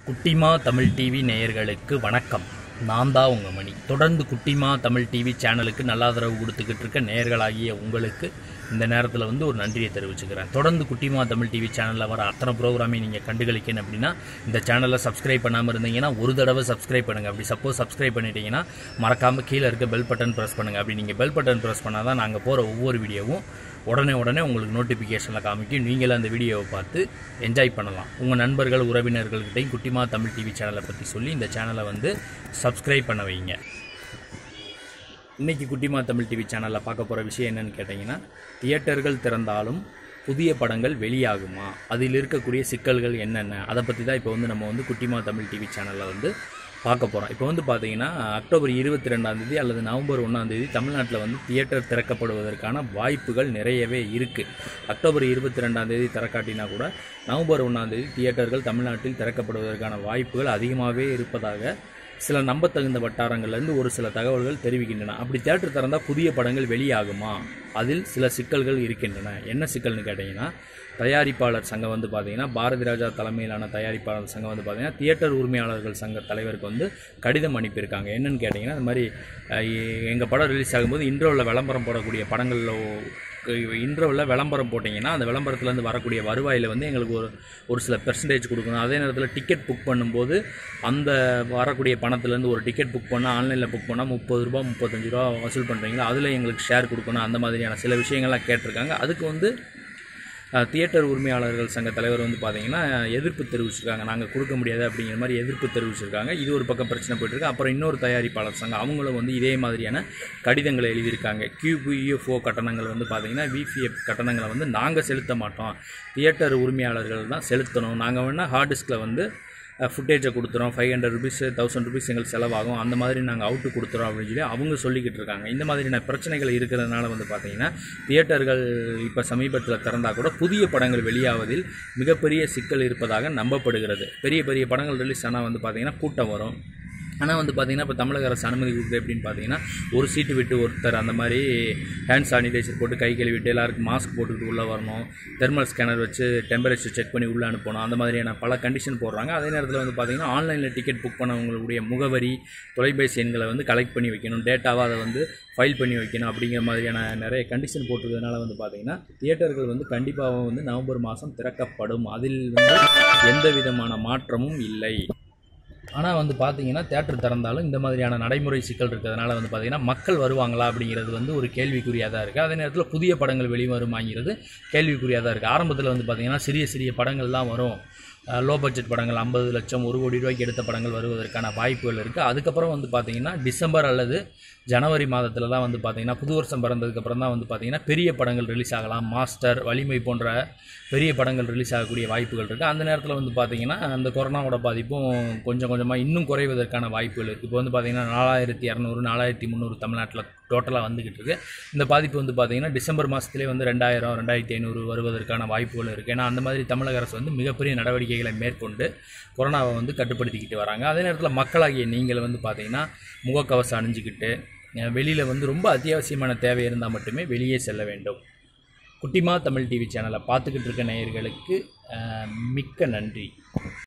குட்டிமா தமிழ் டிவி நேயர்களுக்கு வணக்கம் நான் தான் உங்கள் மணி தொடர்ந்து குட்டிமா தமிழ் டிவி சேனலுக்கு நல்ல ஆதரவு கொடுத்துக்கிட்டு இருக்க நேயர்களாகிய உங்களுக்கு இந்த நேரத்தில் வந்து ஒரு நன்றியை தெரிவிச்சுக்கிறேன் தொடர்ந்து குட்டிமா தமிழ் டிவி சேனலில் வர அத்தனை ப்ரோக்ராமையும் நீங்கள் கண்டுகளிக்கணும் அப்படின்னா இந்த சேனலை சப்ஸ்கிரைப் பண்ணாமல் இருந்தீங்கன்னா ஒரு தடவை சப்ஸ்கிரைப் பண்ணுங்கள் அப்படி சப்போஸ் சப்ஸ்கிரைப் பண்ணிட்டீங்கன்னா மறக்காமல் கீழே இருக்க பெல் பட்டன் ப்ரெஸ் பண்ணுங்கள் அப்படி நீங்கள் பெல் பட்டன் ப்ரெஸ் பண்ணால் தான் நாங்கள் போகிற ஒவ்வொரு வீடியோவும் உடனே உடனே உங்களுக்கு நோட்டிஃபிகேஷனில் காமிக்கும் நீங்களும் அந்த வீடியோவை பார்த்து என்ஜாய் பண்ணலாம் உங்கள் நண்பர்கள் உறவினர்கள்கிட்டையும் குட்டிமா தமிழ் டிவி சேனலை பற்றி சொல்லி இந்த சேனலை வந்து சப்ஸ்கிரைப் பண்ண வைங்க இன்றைக்கி குட்டிமா தமிழ் டிவி சேனலில் பார்க்க போகிற விஷயம் என்னன்னு கேட்டிங்கன்னா தியேட்டர்கள் திறந்தாலும் புதிய படங்கள் வெளியாகுமா அதில் இருக்கக்கூடிய சிக்கல்கள் என்னென்ன அதை பற்றி தான் இப்போ வந்து நம்ம வந்து குட்டிமா தமிழ் டிவி சேனலில் வந்து பார்க்க போகிறோம் இப்போ வந்து பார்த்தீங்கன்னா அக்டோபர் இருபத்தி ரெண்டாந்தேதி அல்லது நவம்பர் ஒன்றாந்தேதி தமிழ்நாட்டில் வந்து தியேட்டர் திறக்கப்படுவதற்கான வாய்ப்புகள் நிறையவே இருக்குது அக்டோபர் இருபத்தி ரெண்டாந்தேதி திறக்காட்டினா கூட நவம்பர் ஒன்றாந்தேதி தியேட்டர்கள் தமிழ்நாட்டில் திறக்கப்படுவதற்கான வாய்ப்புகள் அதிகமாகவே இருப்பதாக சில நம்பத்தகுந்த வட்டாரங்கள்லேருந்து ஒரு சில தகவல்கள் தெரிவிக்கின்றன அப்படி தேட்டர் திறந்தால் புதிய படங்கள் வெளியாகுமா அதில் சில சிக்கல்கள் இருக்கின்றன என்ன சிக்கல்னு கேட்டிங்கன்னா தயாரிப்பாளர் சங்கம் வந்து பார்த்தீங்கன்னா பாரதி ராஜா தலைமையிலான தயாரிப்பாளர் சங்கம் வந்து பார்த்தீங்கன்னா தியேட்டர் உரிமையாளர்கள் சங்க தலைவருக்கு வந்து கடிதம் அனுப்பியிருக்காங்க என்னன்னு கேட்டிங்கன்னா இந்த மாதிரி எங்கள் படம் ரிலீஸ் ஆகும்போது இன்ட்ரோவில் விளம்பரம் போடக்கூடிய படங்களில் இன்டர்வலில் விளம்பரம் போட்டிங்கன்னா அந்த விளம்பரத்துலேருந்து வரக்கூடிய வருவாயில் வந்து எங்களுக்கு ஒரு ஒரு சில பெர்சன்டேஜ் கொடுக்கணும் அதே நேரத்தில் டிக்கெட் புக் பண்ணும்போது அந்த வரக்கூடிய பணத்துலேருந்து ஒரு டிக்கெட் புக் பண்ணால் ஆன்லைனில் புக் பண்ணால் முப்பது ரூபா முப்பத்தஞ்சு ரூபா வசூல் பண்ணுறீங்களா அதில் எங்களுக்கு ஷேர் கொடுக்கணும் அந்த மாதிரியான சில விஷயங்கள்லாம் கேட்டிருக்காங்க அதுக்கு வந்து தியேட்டர் உரிமையாளர்கள் சங்க தலைவர் வந்து பார்த்தீங்கன்னா எதிர்ப்பு தெரிவிச்சிருக்காங்க நாங்கள் கொடுக்க முடியாது அப்படிங்கிற மாதிரி எதிர்ப்பு தெரிவிச்சிருக்காங்க இது ஒரு பக்கம் பிரச்சனை போயிட்டுருக்கு அப்புறம் இன்னொரு தயாரிப்பாளர் சங்கம் அவங்களும் வந்து இதே மாதிரியான கடிதங்களை எழுதியிருக்காங்க கியூபிஎஃப்ஓ கட்டணங்கள் வந்து பார்த்தீங்கன்னா விபிஎஃப் கட்டணங்களை வந்து நாங்கள் செலுத்த மாட்டோம் தியேட்டர் உரிமையாளர்கள் தான் செலுத்தணும் நாங்கள் வேணால் ஹார்ட் டிஸ்கில் வந்து ஃபுட்டேஜை கொடுத்துறோம் five hundred rupees thousand rupees எங்களுக்கு செலவாகும் அந்த மாதிரி நாங்கள் அவுட்டு கொடுத்துறோம் அப்படின்னு சொல்லி அவங்க சொல்லிக்கிட்டு இருக்காங்க இந்த மாதிரியான பிரச்சனைகள் இருக்கிறதுனால வந்து பார்த்திங்கன்னா தியேட்டர்கள் இப்போ சமீபத்தில் திறந்தால் கூட புதிய படங்கள் வெளியாவதில் மிகப்பெரிய சிக்கல் இருப்பதாக நம்பப்படுகிறது பெரிய பெரிய படங்கள் ரிலீஸ் ஆனால் வந்து பார்த்திங்கன்னா கூட்டம் வரும் ஆனால் வந்து பார்த்திங்கன்னா இப்போ தமிழக அரசு அனுமதி கொடுக்குது எப்படின்னு பார்த்தீங்கன்னா ஒரு சீட்டு விட்டு ஒருத்தர் அந்த மாதிரி ஹேண்ட் சானிடைசர் போட்டு கை கழுவிட்டு எல்லாருக்கும் மாஸ்க் போட்டுக்கிட்டு உள்ளே வரணும் தெர்மல் ஸ்கேனர் வச்சு டெம்பரேச்சர் செக் பண்ணி உள்ளே அனுப்பணும் அந்த மாதிரியான பல கண்டிஷன் போடுறாங்க அதே நேரத்தில் வந்து பார்த்திங்கன்னா ஆன்லைனில் டிக்கெட் புக் பண்ணவங்களுடைய முகவரி தொலைபேசி எண்களை வந்து கலெக்ட் பண்ணி வைக்கணும் டேட்டாவை அதை வந்து ஃபைல் பண்ணி வைக்கணும் அப்படிங்கிற மாதிரியான நிறைய கண்டிஷன் போட்டிருக்கிறதுனால வந்து பார்த்திங்கன்னா தியேட்டர்கள் வந்து கண்டிப்பாக வந்து நவம்பர் மாதம் திறக்கப்படும் அதில் வந்து எந்த விதமான மாற்றமும் இல்லை ஆனால் வந்து பார்த்தீங்கன்னா தேட்டர் திறந்தாலும் இந்த மாதிரியான நடைமுறை சிக்கல் இருக்கிறதுனால வந்து பார்த்திங்கன்னா மக்கள் வருவாங்களா அப்படிங்கிறது வந்து ஒரு கேள்விக்குறியாக தான் இருக்குது அதே நேரத்தில் புதிய படங்கள் வெளிவருமாங்கிறது கேள்விக்குறியாக தான் இருக்குது ஆரம்பத்தில் வந்து பார்த்திங்கன்னா சிறிய சிறிய படங்கள்லாம் வரும் லோ பட்ஜெட் படங்கள் ஐம்பது லட்சம் ஒரு கோடி ரூபாய்க்கு எடுத்த படங்கள் வருவதற்கான வாய்ப்புகள் இருக்குது அதுக்கப்புறம் வந்து பார்த்திங்கன்னா டிசம்பர் அல்லது ஜனவரி மாதத்தில் தான் வந்து பார்த்திங்கன்னா புது வருஷம் பிறந்ததுக்கப்புறம் தான் வந்து பார்த்திங்கன்னா பெரிய படங்கள் ரிலீஸ் ஆகலாம் மாஸ்டர் வலிமை போன்ற பெரிய படங்கள் ரிலீஸ் ஆகக்கூடிய வாய்ப்புகள் இருக்குது அந்த நேரத்தில் வந்து பார்த்திங்கன்னா அந்த கொரோனாவோட பாதிப்பும் கொஞ்சம் கொஞ்சமாக இன்னும் குறைவதற்கான வாய்ப்புகள் இருக்குது இப்போ வந்து பார்த்திங்கன்னா நாலாயிரத்தி இரநூறு நாலாயிரத்தி முந்நூறு தமிழ்நாட்டில் டோட்டலாக வந்துக்கிட்டு இருக்குது இந்த பாதிப்பு வந்து பார்த்திங்கன்னா டிசம்பர் மாதத்துலேயே வந்து ரெண்டாயிரம் ரெண்டாயிரத்தி ஐநூறு வருவதற்கான வாய்ப்புகள் இருக்குது ஏன்னா அந்த மாதிரி தமிழக அரசு வந்து மிகப்பெரிய நடவடிக்கைகளை மேற்கொண்டு கொரோனாவை வந்து கட்டுப்படுத்திக்கிட்டு வராங்க அதே நேரத்தில் மக்களாகிய நீங்கள் வந்து பார்த்திங்கன்னா முகக்கவசம் அணிஞ்சிக்கிட்டு வெளியில் வந்து ரொம்ப அத்தியாவசியமான தேவை இருந்தால் மட்டுமே வெளியே செல்ல வேண்டும் குட்டிமா தமிழ் டிவி சேனலை பார்த்துக்கிட்டு இருக்க நேயர்களுக்கு மிக்க நன்றி